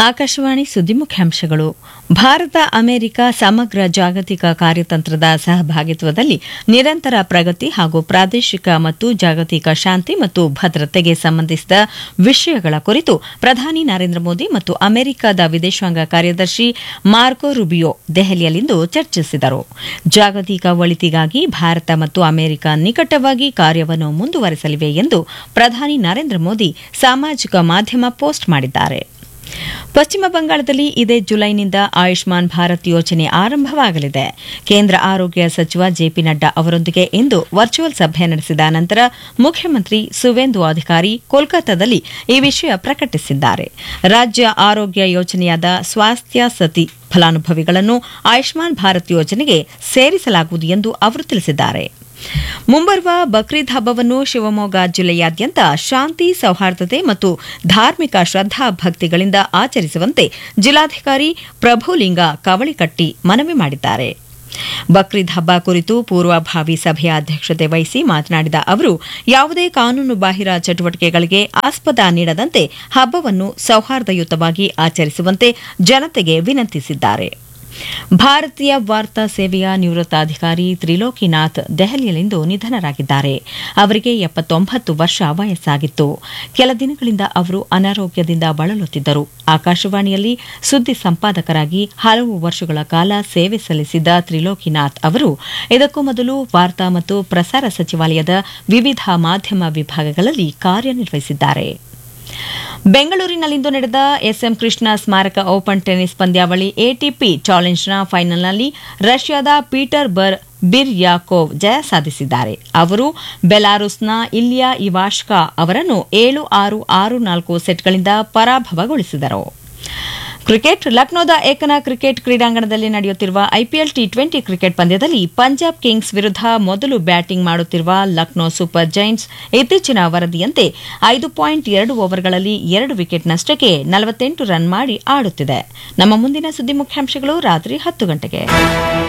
ಆಕಾಶವಾಣಿ ಸುದ್ದಿ ಮುಖ್ಯಾಂಶಗಳು ಭಾರತ ಅಮೆರಿಕ ಸಮಗ್ರ ಜಾಗತಿಕ ಕಾರ್ಯತಂತ್ರದ ಸಹಭಾಗಿತ್ವದಲ್ಲಿ ನಿರಂತರ ಪ್ರಗತಿ ಹಾಗೂ ಪ್ರಾದೇಶಿಕ ಮತ್ತು ಜಾಗತಿಕ ಶಾಂತಿ ಮತ್ತು ಭದ್ರತೆಗೆ ಸಂಬಂಧಿಸಿದ ವಿಷಯಗಳ ಕುರಿತು ಪ್ರಧಾನಿ ನರೇಂದ್ರ ಮೋದಿ ಮತ್ತು ಅಮೆರಿಕದ ವಿದೇಶಾಂಗ ಕಾರ್ಯದರ್ಶಿ ಮಾರ್ಕೊ ರುಬಿಯೋ ದೆಹಲಿಯಲ್ಲಿಂದು ಚರ್ಚಿಸಿದರು ಜಾಗತಿಕ ಒಳಿತಿಗಾಗಿ ಭಾರತ ಮತ್ತು ಅಮೆರಿಕ ನಿಕಟವಾಗಿ ಕಾರ್ಯವನ್ನು ಮುಂದುವರೆಸಲಿವೆ ಎಂದು ಪ್ರಧಾನಿ ನರೇಂದ್ರ ಮೋದಿ ಸಾಮಾಜಿಕ ಮಾಧ್ಯಮ ಪೋಸ್ಟ್ ಮಾಡಿದ್ದಾರೆ ಪಶ್ಚಿಮ ಬಂಗಾಳದಲ್ಲಿ ಇದೇ ಜುಲೈನಿಂದ ಆಯುಷ್ಮಾನ್ ಭಾರತ್ ಯೋಜನೆ ಆರಂಭವಾಗಲಿದೆ ಕೇಂದ್ರ ಆರೋಗ್ಯ ಸಚಿವ ಜೆಪಿ ನಡ್ಡಾ ಅವರೊಂದಿಗೆ ಇಂದು ವರ್ಚುವಲ್ ಸಭೆ ನಡೆಸಿದ ನಂತರ ಮುಖ್ಯಮಂತ್ರಿ ಸುವೇಂದು ಅಧಿಕಾರಿ ಕೋಲ್ಕತ್ತಾದಲ್ಲಿ ಈ ವಿಷಯ ಪ್ರಕಟಿಸಿದ್ದಾರೆ ರಾಜ್ಯ ಆರೋಗ್ಯ ಯೋಜನೆಯಾದ ಸ್ವಾಸ್ಥ್ಯ ಸತಿ ಫಲಾನುಭವಿಗಳನ್ನು ಆಯುಷ್ಮಾನ್ ಭಾರತ್ ಯೋಜನೆಗೆ ಸೇರಿಸಲಾಗುವುದು ಎಂದು ಅವರು ತಿಳಿಸಿದ್ದಾರೆ ಮುಂಬರುವ ಬಕ್ರೀದ್ ಹಬ್ಬವನ್ನು ಶಿವಮೊಗ್ಗ ಜಿಲ್ಲೆಯಾದ್ಯಂತ ಶಾಂತಿ ಸೌಹಾರ್ದತೆ ಮತ್ತು ಧಾರ್ಮಿಕ ಶ್ರದ್ದಾ ಭಕ್ತಿಗಳಿಂದ ಆಚರಿಸುವಂತೆ ಜಿಲ್ಲಾಧಿಕಾರಿ ಪ್ರಭುಲಿಂಗ ಕವಳಿಕಟ್ಟಿ ಮನವಿ ಮಾಡಿದ್ದಾರೆ ಬಕ್ರೀದ್ ಹಬ್ಬ ಕುರಿತು ಪೂರ್ವಭಾವಿ ಸಭೆಯ ಅಧ್ಯಕ್ಷತೆ ವಹಿಸಿ ಮಾತನಾಡಿದ ಅವರು ಯಾವುದೇ ಕಾನೂನು ಬಾಹಿರ ಚಟುವಟಿಕೆಗಳಿಗೆ ಆಸ್ಪದ ನೀಡದಂತೆ ಹಬ್ಬವನ್ನು ಸೌಹಾರ್ದಯುತವಾಗಿ ಆಚರಿಸುವಂತೆ ಜನತೆಗೆ ವಿನಂತಿಸಿದ್ದಾರೆ ಭಾರತೀಯ ವಾರ್ತಾ ಸೇವೆಯ ನಿವೃತ್ತ ಅಧಿಕಾರಿ ತ್ರಿಲೋಕಿನಾಥ್ ದೆಹಲಿಯಲ್ಲಿಂದು ನಿಧನರಾಗಿದ್ದಾರೆ ಅವರಿಗೆ ಎಪ್ಪತ್ತೊಂಬತ್ತು ವರ್ಷ ವಯಸ್ಸಾಗಿತ್ತು ಕೆಲ ದಿನಗಳಿಂದ ಅವರು ಅನಾರೋಗ್ಯದಿಂದ ಬಳಲುತ್ತಿದ್ದರು ಆಕಾಶವಾಣಿಯಲ್ಲಿ ಸುದ್ದಿ ಸಂಪಾದಕರಾಗಿ ಹಲವು ವರ್ಷಗಳ ಕಾಲ ಸೇವೆ ಸಲ್ಲಿಸಿದ್ದ ತ್ರಿಲೋಕಿನಾಥ್ ಅವರು ಇದಕ್ಕೂ ಮೊದಲು ವಾರ್ತಾ ಮತ್ತು ಪ್ರಸಾರ ಸಚಿವಾಲಯದ ವಿವಿಧ ಮಾಧ್ಯಮ ವಿಭಾಗಗಳಲ್ಲಿ ಕಾರ್ಯನಿರ್ವಹಿಸಿದ್ದಾರೆ ಬೆಂಗಳೂರಿನಲ್ಲಿಂದು ನಡೆದ ಎಸ್ಎಂ ಕೃಷ್ಣ ಸ್ಮಾರಕ ಓಪನ್ ಟೆನ್ನಿಸ್ ಪಂದ್ಯಾವಳಿ ಎಟಿಪಿ ಚಾಲೆಂಜ್ನ ಫೈನಲ್ನಲ್ಲಿ ರಷ್ಯಾದ ಪೀಟರ್ ಬರ್ ಬಿರ್ ಯಾಕೋವ್ ಜಯ ಸಾಧಿಸಿದ್ದಾರೆ ಅವರು ಬೆಲಾರುಸ್ನ ಇಲಿಯಾ ಇವಾಶ್ಕಾ ಅವರನ್ನು ಏಳು ಆರು ಆರು ನಾಲ್ಕು ಸೆಟ್ಗಳಿಂದ ಪರಾಭವಗೊಳಿಸಿದರು ಕ್ರಿಕೆಟ್ ಲಕ್ನೋದ ಏಕನಾ ಕ್ರಿಕೆಟ್ ಕ್ರೀಡಾಂಗಣದಲ್ಲಿ ನಡೆಯುತ್ತಿರುವ ಐಪಿಎಲ್ ಟಿ ಟ್ವೆಂಟಿ ಕ್ರಿಕೆಟ್ ಪಂದ್ಯದಲ್ಲಿ ಪಂಜಾಬ್ ಕಿಂಗ್ಸ್ ವಿರುದ್ಧ ಮೊದಲು ಬ್ಯಾಟಿಂಗ್ ಮಾಡುತ್ತಿರುವ ಲಕ್ನೋ ಸೂಪರ್ ಜೈಂಟ್ಸ್ ಇತ್ತೀಚಿನ ವರದಿಯಂತೆ ಐದು ಪಾಯಿಂಟ್ ಎರಡು ಓವರ್ಗಳಲ್ಲಿ ಎರಡು ವಿಕೆಟ್ ನಷ್ಟಕ್ಕೆ ನಲವತ್ತೆಂಟು ರನ್ ಮಾಡಿ ಆಡುತ್ತಿದೆ ನಮ್ಮ ಮುಂದಿನ ಸುದ್ದಿ ಮುಖ್ಯಾಂಶಗಳು ರಾತ್ರಿ ಹತ್ತು ಗಂಟೆಗೆ